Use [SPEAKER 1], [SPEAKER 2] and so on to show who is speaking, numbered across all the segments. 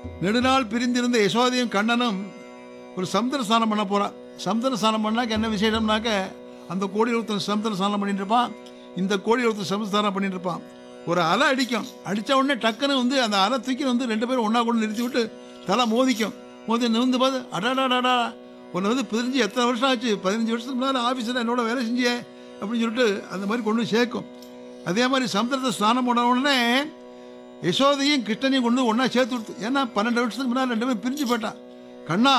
[SPEAKER 1] நெடுநாள் பிரிந்திருந்த யசோதையும் கண்ணனும் ஒரு சமுத்திர ஸ்நானம் பண்ண போகிறான் சமுத்திர ஸ்நானம் பண்ணாக்க என்ன விசேஷம்னாக்க அந்த கோடி ஒருத்தன் சமுத்திர ஸ்நானம் பண்ணிட்டு இருப்பான் இந்த கோடி ஒருத்தன் சமுத்திர ஸ்நானம் பண்ணிட்டு இருப்பான் ஒரு அலை அடிக்கும் அடித்த உடனே டக்குன்னு வந்து அந்த அலை தூக்கி வந்து ரெண்டு பேரும் ஒன்றா கொண்டு நிறுத்தி விட்டு தலை மோதிக்கும் மோதி நிமிந்து பார்த்து அடாடாடாடா உன்னை வந்து பிரிஞ்சு எத்தனை வருஷம் ஆச்சு பதினஞ்சு வருஷத்துக்கு முன்னால் ஆஃபீஸில் என்னோட வேலை செஞ்சியே அப்படின்னு சொல்லிட்டு அந்த மாதிரி கொண்டு வந்து சேர்க்கும் அதே மாதிரி சமுத்திரத்தை ஸ்நானம் பண்ண உடனே யசோதையும் கிருஷ்ணனையும் கொண்டு ஒன்றா சேர்த்து விடுத்து ஏன்னா பன்னெண்டு வருஷத்துக்கு முன்னால் ரெண்டு பேரும் பிரிஞ்சு போயிட்டான் கண்ணா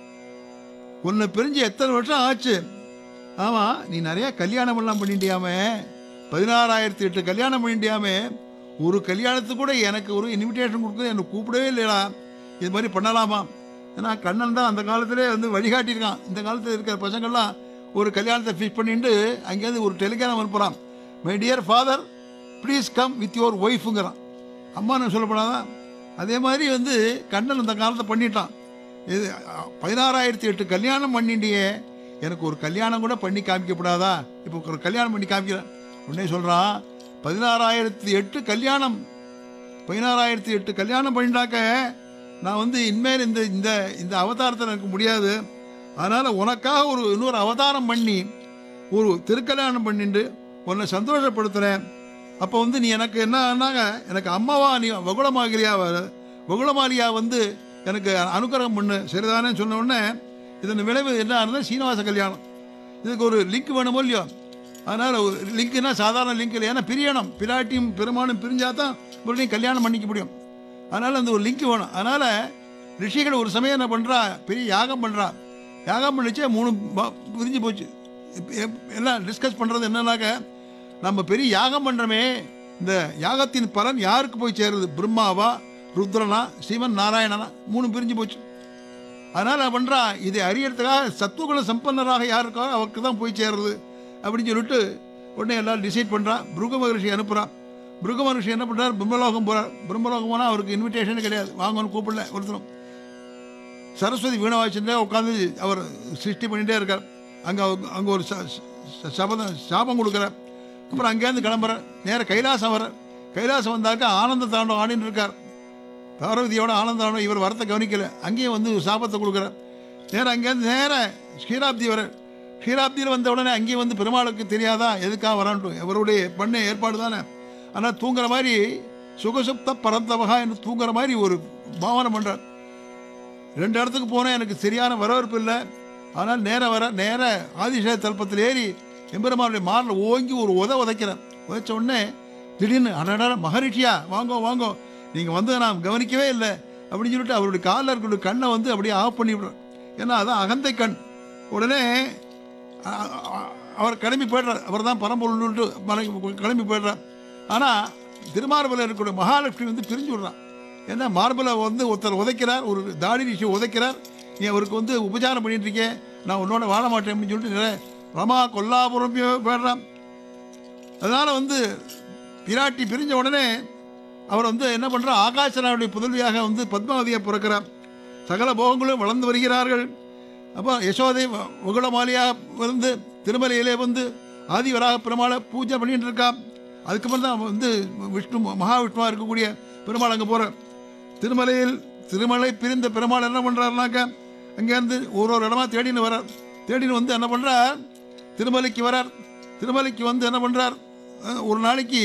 [SPEAKER 1] உன்னை பிரிஞ்சு எத்தனை வருஷம் ஆச்சு ஆமாம் நீ நிறைய கல்யாணம் எல்லாம் பண்ணிட்டியாமே பதினாறாயிரத்தி எட்டு கல்யாணம் பண்ணிட்டியாமே ஒரு கல்யாணத்துக்கு கூட எனக்கு ஒரு இன்விடேஷன் கொடுக்குறது என்னை கூப்பிடவே இல்லைடா இது மாதிரி பண்ணலாமா ஏன்னா கண்ணன் தான் அந்த காலத்திலே வந்து வழிகாட்டியிருக்கான் இந்த காலத்தில் இருக்கிற பசங்கள்லாம் ஒரு கல்யாணத்தை ஃபிக்ஸ் பண்ணிட்டு அங்கேருந்து ஒரு டெலிகிராம் அனுப்புகிறான் my dear father please come with your ஒய்ஃபுங்கிறான் அம்மான்னு சொல்லப்படாதான் அதே மாதிரி வந்து கண்ணன் அந்த காலத்தை பண்ணிட்டான் இது அ, பதினாறாயிரத்தி எட்டு கல்யாணம் பண்ணிட்டியே எனக்கு ஒரு கல்யாணம் கூட பண்ணி காமிக்கப்படாதா இப்போ ஒரு கல்யாணம் பண்ணி காமிக்கிறேன் உடனே சொல்கிறான் பதினாறாயிரத்தி எட்டு கல்யாணம் பதினாறாயிரத்தி எட்டு கல்யாணம் பண்ணிட்டாக்க நான் வந்து இனிமேல் இந்த இந்த இந்த அவதாரத்தில் எனக்கு முடியாது அதனால் உனக்காக ஒரு இன்னொரு அவதாரம் பண்ணி ஒரு திருக்கல்யாணம் பண்ணிட்டு உன்னை சந்தோஷப்படுத்துகிறேன் அப்போ வந்து நீ எனக்கு என்ன ஆனாங்க எனக்கு அம்மாவா நீ வகுளமாகிறியா வகுளமாலியா வந்து எனக்கு அனுக்கிரகம் பண்ணு சரிதானே சொன்ன உடனே இதன் விளைவு என்ன ஆனது சீனிவாச கல்யாணம் இதுக்கு ஒரு லிங்க் வேணுமோ இல்லையோ அதனால் ஒரு லிங்க்னா சாதாரண லிங்க் இல்லை ஏன்னா பிரியணும் பிராட்டியும் பெருமானும் பிரிஞ்சால் தான் மறுபடியும் கல்யாணம் பண்ணிக்க முடியும் அதனால் அந்த ஒரு லிங்க் வேணும் அதனால் ரிஷிகள் ஒரு சமயம் என்ன பண்ணுறா பெரிய யாகம் பண்ணுறா யாகம் பண்ணிச்சே மூணு ப- பிரிஞ்சு போச்சு இப்ப எப்- எல்லாம் டிஸ்கஸ் பண்ணுறது என்னன்னாக்க நம்ம பெரிய யாகம் பண்ணுறோமே இந்த யாகத்தின் பலன் யாருக்கு போய் சேருது பிரம்மாவா ருத்ரனா சிவன் நாராயணனா மூணு பிரிஞ்சு போச்சு அதனால் என்ன பண்ணுறா இதை அறியறதுக்காக சத்துவகுண சம்பன்னராக யாருக்கோ அவருக்கு தான் போய் சேருது அப்படின்னு சொல்லிட்டு உடனே எல்லாரும் டிசைட் பண்ணுறா பிருக மகரிஷி அனுப்புகிறான் பிருக மகரிஷி என்ன பண்ணுறார் பிரம்மலோகம் போகிறார் பிரம்மலோகம் போனால் அவருக்கு இன்விடேஷனே கிடையாது வாங்கன்னு கூப்பிடல ஒருத்தரும் சரஸ்வதி வீணை வாய்ச்சிருந்தே உட்காந்து அவர் சிருஷ்டி பண்ணிகிட்டே இருக்கார் அங்கே அங்கே ஒரு ச- ச- சபதம் சாபம் கொடுக்குறார் அப்புறம் அங்கேருந்து கிளம்புறார் நேர கைலாசம் வர கைலாசம் வந்தாக்க ஆனந்த தாண்டவம் ஆடின்னு இருக்கார் பார்வதியோட ஆனந்த தாண்டவம் இவர் வரத்தை கவனிக்கல அங்கேயும் வந்து ஒரு சாபத்தை கொடுக்குறார் நேரம் அங்கேருந்து நேர ஸ்ரீராப்தி வர ஸ்ரீராப்தியில் வந்த உடனே அங்கேயும் வந்து பெருமாளுக்கு தெரியாதா எதுக்காக வரான்ட்டு இவருடைய பண்ண ஏற்பாடு தானே ஆனால் தூங்குற மாதிரி சுகசுப்த பரந்தவகா என்று தூங்குற மாதிரி ஒரு பாவனை பண்ணுறார் ரெண்டு இடத்துக்கு போனேன் எனக்கு சரியான வரவேற்பு இல்லை ஆனால் நேர வர நேர ஆதிசேஷ தல்பத்தில் ஏறி எம்பெருமானுடைய மாரில் ஓங்கி ஒரு உத உதைக்கிறேன் உதைச்ச உடனே திடீர்னு அடடா மகரிஷியா வாங்கோ வாங்கோ நீங்கள் வந்து நான் கவனிக்கவே இல்லை அப்படின்னு சொல்லிட்டு அவருடைய காலில் இருக்கிற கண்ணை வந்து அப்படியே ஆஃப் பண்ணி விடுறேன் ஏன்னா அதான் அகந்தை கண் உடனே அ- அ- அவர் கிளம்பி போய்டுறார் அவர் தான் பரம்பொருள்ட்டு மலை- கிளம்பி போய்டுறார் ஆனால் திருமார்பலில் இருக்கக்கூடிய மகாலட்சுமி வந்து பிரிஞ்சு விடுறான் ஏன்னா மார்பில் வந்து ஒருத்தர் உதைக்கிறார் ஒரு தாடி ரிஷி உதைக்கிறார் நீ அவருக்கு வந்து உபச்சாரம் பண்ணிட்டு இருக்கேன் நான் உன்னோட வாழ மாட்டேன் அப்படின்னு சொல்லிட்டு நிறைய ரமா கொல்லாபுரம் போயிடுறான் அதனால் வந்து பிராட்டி பிரிஞ்ச உடனே அவர் வந்து என்ன பண்ணுறார் ஆகாசனாவுடைய புதல்வியாக வந்து பத்மாவதியை பிறக்கிறார் சகல போகங்களும் வளர்ந்து வருகிறார்கள் அப்போ யசோதை வ- உகுளமாலியாக வந்து திருமலையிலே வந்து ஆதிவராக பெருமாளை பூஜை பண்ணிட்டு இருக்கா அதுக்கப்புறம் தான் வந்து விஷ்ணு மகாவிஷ்ணுவாக இருக்கக்கூடிய பெருமாள் அங்கே போகிறார் திருமலையில் திருமலை பிரிந்த பெருமாள் என்ன பண்ணுறாருனாக்க அங்கேருந்து ஒரு ஒரு இடமா தேடின்னு வரார் தேடின்னு வந்து என்ன பண்ணுறார் திருமலைக்கு வரார் திருமலைக்கு வந்து என்ன பண்ணுறார் ஒரு நாளைக்கு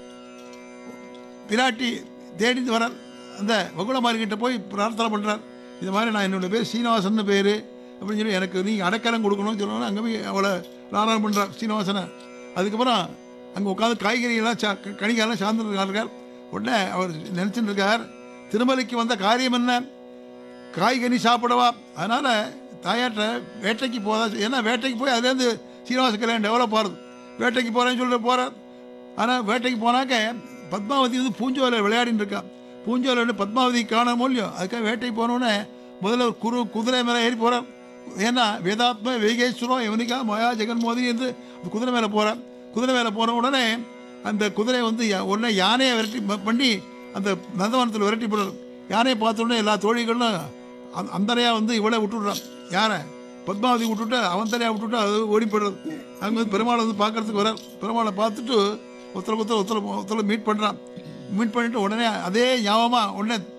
[SPEAKER 1] பிராட்டி தேடிட்டு வரார் அந்த வகுளமாரிக்கிட்ட போய் பிரார்த்தனை பண்ணுறார் இது மாதிரி நான் என்னோட பேர் சீனிவாசன் பேர் அப்படின்னு சொல்லி எனக்கு நீங்கள் அடைக்கலம் கொடுக்கணும்னு சொல்லணும் அங்கே போய் அவளை ராரணம் பண்ணுறார் சீனிவாசனை அதுக்கப்புறம் அங்கே உட்காந்து காய்கறியெல்லாம் சா கனிகாலாம் சார்ந்துட்டு இருக்கார் உடனே அவர் நினச்சிட்டு இருக்கார் திருமலைக்கு வந்த காரியம் என்ன காய்கனி சாப்பிடவா அதனால் தாயாட்ட வேட்டைக்கு போதா ஏன்னா வேட்டைக்கு போய் அதுலேருந்து சீனிவாச கல்யாணம் டெவலப் ஆகுது வேட்டைக்கு போகிறேன்னு சொல்லிட்டு போகிறார் ஆனால் வேட்டைக்கு போனாக்க பத்மாவதி வந்து பூஞ்சோலை விளையாடின்னு இருக்கா பூஞ்சோலை வந்து பத்மாவதி காணாமோ இல்லையோ அதுக்காக வேட்டைக்கு போனோடனே முதல்ல ஒரு குரு குதிரை மேலே ஏறி போகிறார் ஏன்னா வேதாத்ம வேகேஸ்வரம் எவனிக்கா மயா ஜெகன்மோதினி என்று அந்த குதிரை மேலே போகிறார் குதிரை மேலே போன உடனே அந்த குதிரை வந்து யா- உடனே யானையை விரட்டி ம- பண்ணி அந்த நந்தவனத்தில் விரட்டி போடுறார் யானையை பார்த்த உடனே எல்லா தோழிகளும் அந்த அந்தரையா வந்து இவளை விட்டுடுறான் யாரை பத்மாவதி விட்டுட்டு அவந்தரையா விட்டுட்டு அது ஓடி போயிடுறது அங்கே வந்து பெருமாளை வந்து பார்க்கறதுக்கு வரார் பெருமாளை பார்த்துட்டு ஒருத்தருக்கு ஒருத்தர் ஒருத்தர் ஒருத்தர் மீட் பண்ணுறான் மீட் பண்ணிட்டு உடனே அதே ஞாபகமாக உடனே